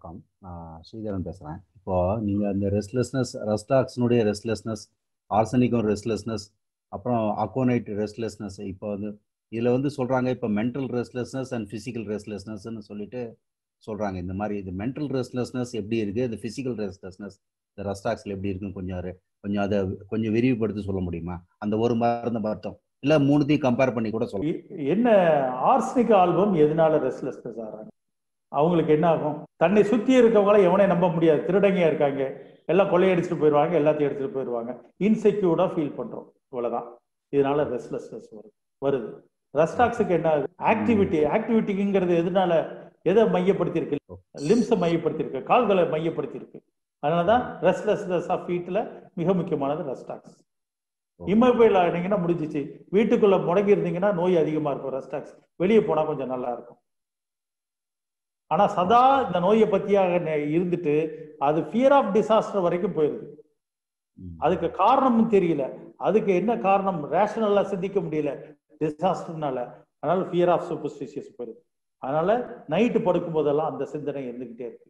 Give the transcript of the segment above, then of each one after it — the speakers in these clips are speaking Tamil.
வணக்கம் நான் ஸ்ரீதரன் பேசுகிறேன் இப்போ நீங்கள் அந்த ரெஸ்ட்லெஸ்னஸ் ரெஸ்டாக்ஸினுடைய ரெஸ்ட்லெஸ்னஸ் ஆர்சனிக்கும் ரெஸ்ட்லெஸ்னஸ் அப்புறம் அக்கோனைட் ரெஸ்ட்லெஸ்னஸ் இப்போ வந்து இதில் வந்து சொல்கிறாங்க இப்போ மென்டல் ரெஸ்ட்லெஸ்னஸ் அண்ட் ஃபிசிக்கல் ரெஸ்ட்லெஸ்னஸ்ன்னு சொல்லிட்டு சொல்கிறாங்க இந்த மாதிரி இது மென்டல் ரெஸ்ட்லெஸ்னஸ் எப்படி இருக்குது இந்த ஃபிசிக்கல் ரெஸ்ட்லெஸ்னஸ் இந்த ரெஸ்டாக்ஸில் எப்படி இருக்குன்னு கொஞ்சம் அது- கொஞ்சம் அதை கொஞ்சம் விரிவுபடுத்தி சொல்ல முடியுமா அந்த ஒரு மருந்து பார்த்தோம் இல்லை மூணுத்தையும் கம்பேர் பண்ணி கூட சொல்லலாம் எ- என்ன ஆர்சனிக் ஆல்பம் எதனால ரெஸ்ட்லெஸ்னஸ் ஆகிறாங்க அவங்களுக்கு என்ன ஆகும் தன்னை சுத்தி இருக்கவங்கள எவனே நம்ப முடியாது திருடங்க இருக்காங்க எல்லாம் கொள்ளையடிச்சிட்டு போயிடுவாங்க எல்லாத்தையும் எடுத்துட்டு போயிடுவாங்க இன்செக்யூர்டா ஃபீல் பண்றோம் இவ்வளவுதான் இதனால ரெஸ்ட்லெஸ்னஸ் வருது வருது ரெஸ்டாக்ஸுக்கு என்ன ஆகுது ஆக்டிவிட்டி ஆக்டிவிட்டிங்கிறது எதனால எதை மையப்படுத்தி இருக்கு லிம்ஸை மையப்படுத்தி இருக்கு கால்களை மையப்படுத்தி இருக்கு அதனாலதான் ரெஸ்ட்லெஸ்னஸ் ஆஃப் ஃபீட்ல மிக முக்கியமானது ரெஸ்டாக்ஸ் இம்மொபைல் ஆனீங்கன்னா முடிஞ்சிச்சு வீட்டுக்குள்ள முடங்கி இருந்தீங்கன்னா நோய் அதிகமா இருக்கும் ரெஸ்டாக்ஸ் வெளியே போனா கொஞ்சம் நல்லா இருக்கும் ஆனா சதா இந்த நோயை பத்தியாக நெ- இருந்துட்டு அது ஃபியர் ஆஃப் டிசாஸ்டர் வரைக்கும் போயிருது ம். அதுக்கு காரணமும் தெரியல அதுக்கு என்ன காரணம் ரேஷனலா சிந்திக்க முடியல டிசாஸ்டர்னால அதனால ஃபியர் ஆஃப் சூப்பர்ஸ்டிஷியஸ் போயிருது அதனால நைட்டு படுக்கும் போதெல்லாம் அந்த சிந்தனை இருந்துகிட்டே இருக்கு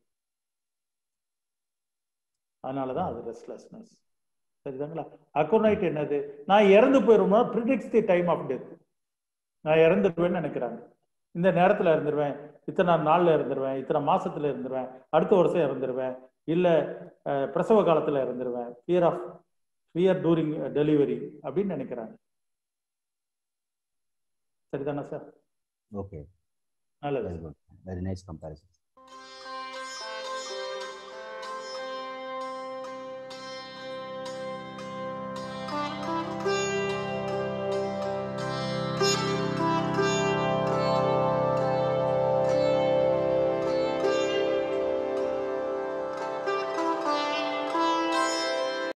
அதனாலதான் அது ரெஸ்ட்லெஸ்னஸ் சரிதாங்களா அக்கோனைட் என்னது நான் இறந்து போயிருமா predicts the time of death நான் இறந்துடுவேன்னு நினைக்கிறாங்க இந்த நேரத்துல இறந்துருவேன் இத்தனை நாள்ல இருந்துருவேன் இத்தனை மாசத்துல இருந்துருவேன் அடுத்த வருஷம் இறந்துருவேன் இல்ல அஹ், பிரசவ காலத்துல இறந்துருவேன் fear of fear during delivery அப்படின்னு நினைக்கிறாங்க சரிதானே சார் ஓகே நல்லது very good very nice comparison